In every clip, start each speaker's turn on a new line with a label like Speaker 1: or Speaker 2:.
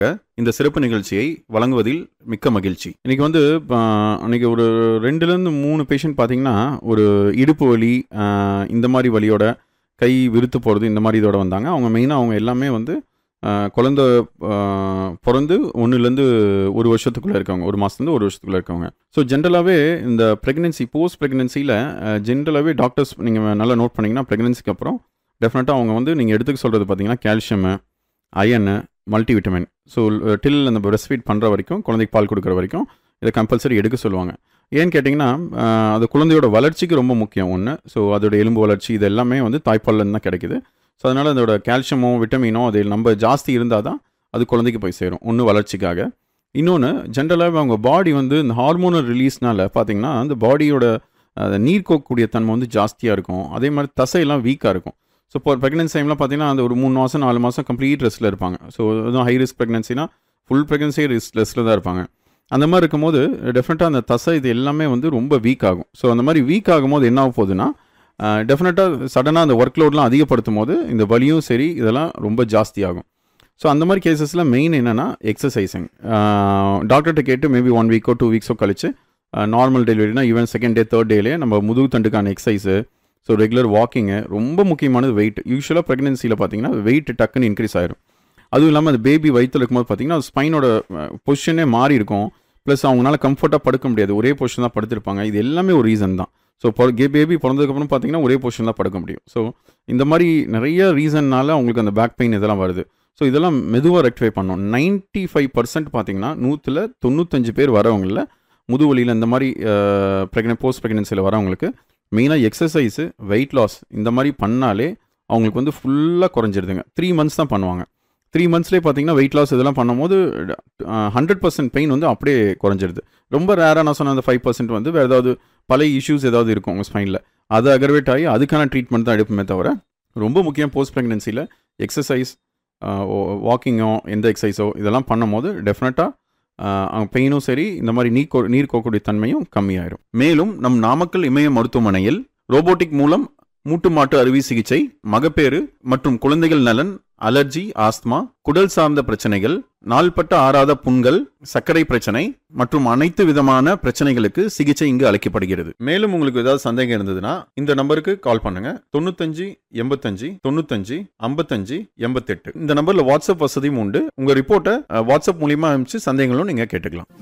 Speaker 1: இந்த சிறப்பு நிகழ்ச்சியை வழங்குவதில் மிக்க மகிழ்ச்சி இன்னைக்கு வந்து ஆஹ், அன்னைக்கு ஒரு ரெண்டுலேருந்து மூணு பேஷண்ட் பார்த்தீங்கன்னா ஒரு இடுப்பு வலி ஆஹ், இந்த மாதிரி வலியோட கை விருத்து போகிறது இந்த மாதிரி இதோட வந்தாங்க அவங்க மெயினாக அவங்க எல்லாமே வந்து ஆஹ், குழந்தை ஆஹ், பிறந்து ஒன்றுலேருந்து ஒரு வருஷத்துக்குள்ளே இருக்கவங்க ஒரு மாதத்துலேருந்து ஒரு வருஷத்துக்குள்ளே இருக்கவங்க ஸோ ஜென்ரலாகவே இந்த ப்ரெக்னென்சி போஸ்ட் ப்ரெக்னென்சியில் ஜென்ரலாகவே டாக்டர்ஸ் நீங்கள் நல்லா நோட் பண்ணிங்கன்னா ப்ரெக்னென்சிக்கு அப்புறம் டெஃபினட்டாக அவங்க வந்து நீங்கள் எடுத்துக்க சொல்கிறது பார்த்தீங்கன்னா calcium iron multivitamin so till அந்த பிரஸ்ட் ஃபீட் பண்ணுற வரைக்கும் குழந்தைக்கு பால் கொடுக்குற வரைக்கும் இதை கம்பல்சரி எடுக்க சொல்லுவாங்க ஏன்னு கேட்டிங்கன்னா ஆஹ், அது குழந்தையோட வளர்ச்சிக்கு ரொம்ப முக்கியம் ஒன்று ஸோ அதோட எலும்பு வளர்ச்சி இது எல்லாமே வந்து தாய்ப்பால்லேருந்து தான் கிடைக்குது ஸோ அதனால் அதோட கால்சியமோ விட்டமினோ அது நம்ம ஜாஸ்தி இருந்தால் தான் அது குழந்தைக்கு போய் சேரும் ஒன்று வளர்ச்சிக்காக இன்னொன்று ஜென்ரலாகவே அவங்க பாடி வந்து இந்த ஹார்மோனல் ரிலீஸ்னால பார்த்தீங்கன்னா அந்த பாடியோட நீர் கோக்கக்கூடிய தன்மை வந்து ஜாஸ்தியாக இருக்கும் அதே மாதிரி தசையெல்லாம் வீக்காக இருக்கும் ஸோ இப்போ ப்ரெக்னன்சி டைமில் பார்த்தீங்கன்னா அந்த ஒரு மூணு மாதம் நாலு மாதம் கம்ப்ளீட் ரெஸ்ட்டில் இருப்பாங்க ஸோ அதுவும் ஹை ரிஸ்க் ப்ரெக்னன்சினா ஃபுல் ப்ரெக்னன்சி ரிஸ்க் ரெஸ்ட்டில் தான் இருப்பாங்க அந்த மாதிரி இருக்கும்போது டெஃபினட்டாக அந்த தசை இது எல்லாமே வந்து ரொம்ப வீக் ஆகும் ஸோ அந்த மாதிரி வீக் ஆகும்போது என்ன ஆக போகுதுன்னா டெஃபினட்டாக சடனாக அந்த ஒர்க் லோட்லாம் அதிகப்படுத்தும் போது இந்த வலியும் சரி இதெல்லாம் ரொம்ப ஜாஸ்தி ஆகும் ஸோ அந்த மாதிரி கேசஸில் மெயின் என்னென்னா எக்ஸசைசிங் டாக்டர்கிட்ட கேட்டு மேபி ஒன் வீக்கோ டூ வீக்ஸோ கழிச்சு நார்மல் டெலிவரினா ஈவன் செகண்ட் டே தேர்ட் டேலே நம்ம முதுகு தண்டுக்கான எக்ஸசைஸு ஸோ ரெகுலர் வாக்கிங்கு ரொம்ப முக்கியமானது வெயிட் யூஸ்வலாக ப்ரெக்னென்சியில் பார்த்தீங்கன்னா வெயிட் டக்குன்னு இன்க்ரீஸ் ஆயிரும் அதுவும் இல்லாமல் அந்த பேபி வயிற்றுல இருக்கும்போது பார்த்தீங்கன்னா ஸ்பைனோட பொசிஷனே மாறி இருக்கும் ப்ளஸ் அவங்களால கம்ஃபர்ட்டாக படுக்க முடியாது ஒரே பொசிஷன் தான் படுத்திருப்பாங்க இது எல்லாமே ஒரு ரீசன் தான் ஸோ கே பேபி பிறந்ததுக்கப்புறம் பார்த்தீங்கன்னா ஒரே பொசிஷன் தான் படுக்க முடியும் ஸோ இந்த மாதிரி நிறைய ரீசன்னால அவங்களுக்கு அந்த பேக் பெயின் இதெல்லாம் வருது ஸோ இதெல்லாம் மெதுவாக ரெக்டிஃபை பண்ணணும் நைன்ட்டி ஃபைவ் பர்சன்ட் பார்த்தீங்கன்னா நூற்றில் தொண்ணூத்தஞ்சு பேர் வரவங்களில் முதுவலியில் இந்த மாதிரி ப்ரெக்னென்ட் போஸ்ட் ப்ரெக்னென்சியில் வரவங்களுக்கு மெயினாக எக்ஸசைஸு வெயிட் லாஸ் இந்த மாதிரி பண்ணாலே அவங்களுக்கு வந்து ஃபுல்லாக குறைஞ்சிருதுங்க த்ரீ மந்த்ஸ் தான் பண்ணுவாங்க த்ரீ மந்த்ஸ்லேயே பார்த்தீங்கன்னா வெயிட் லாஸ் இதெல்லாம் பண்ணும்போது ஹண்ட்ரட் பர்சன்ட் பெயின் வந்து அப்படியே குறைஞ்சிருது ரொம்ப ரேராக நான் சொன்ன அந்த ஃபைவ் பர்சன்ட் வந்து வேறு ஏதாவது பழைய இஷ்யூஸ் ஏதாவது இருக்கும் உங்கள் ஸ்பைனில் அது அக்ரவேட் ஆகி அதுக்கான ட்ரீட்மெண்ட் தான் எடுப்புமே தவிர ரொம்ப முக்கியம் போஸ்ட் ப்ரெக்னென்சியில் எக்ஸசைஸ் வாக்கிங்கோ எந்த எக்ஸசைஸோ இதெல்லாம் பண்ணும்போது டெஃபினட்டாக பெயினும் சரி இந்த மாதிரி நீர் கோ நீர் கோக்கக்கூடிய தன்மையும் கம்மியாயிரும் மேலும் நம் நாமக்கல் இமய மருத்துவமனையில் ரோபோட்டிக் மூலம் மூட்டு மாட்டு அறுவை சிகிச்சை மகப்பேறு மற்றும் குழந்தைகள் நலன் அலர்ஜி ஆஸ்துமா குடல் சார்ந்த பிரச்சனைகள் நாள்பட்ட ஆறாத புண்கள் சர்க்கரை பிரச்சனை மற்றும் அனைத்து விதமான பிரச்சனைகளுக்கு சிகிச்சை இங்கு அளிக்கப்படுகிறது மேலும் உங்களுக்கு ஏதாவது சந்தேகம் இருந்ததுன்னா இந்த நம்பருக்கு கால் பண்ணுங்க தொண்ணூத்தஞ்சு எண்பத்தஞ்சு தொண்ணூத்தஞ்சு ஐம்பத்தஞ்சு எண்பத்தெட்டு இந்த நம்பர்ல வாட்ஸ்அப் வசதியும் உண்டு உங்க ரிப்போர்ட்டை அஹ், வாட்ஸ்அப் மூலியமா அனுப்பிச்சு சந்தேகங்களும் நீங்க கேட்டுக்கலாம்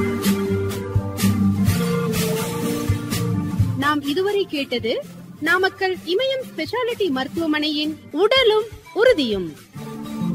Speaker 2: நாம் இதுவரை கேட்டது நாமக்கல் இமயம் ஸ்பெஷாலிட்டி மருத்துவமனையின் உடலும் உறுதியும்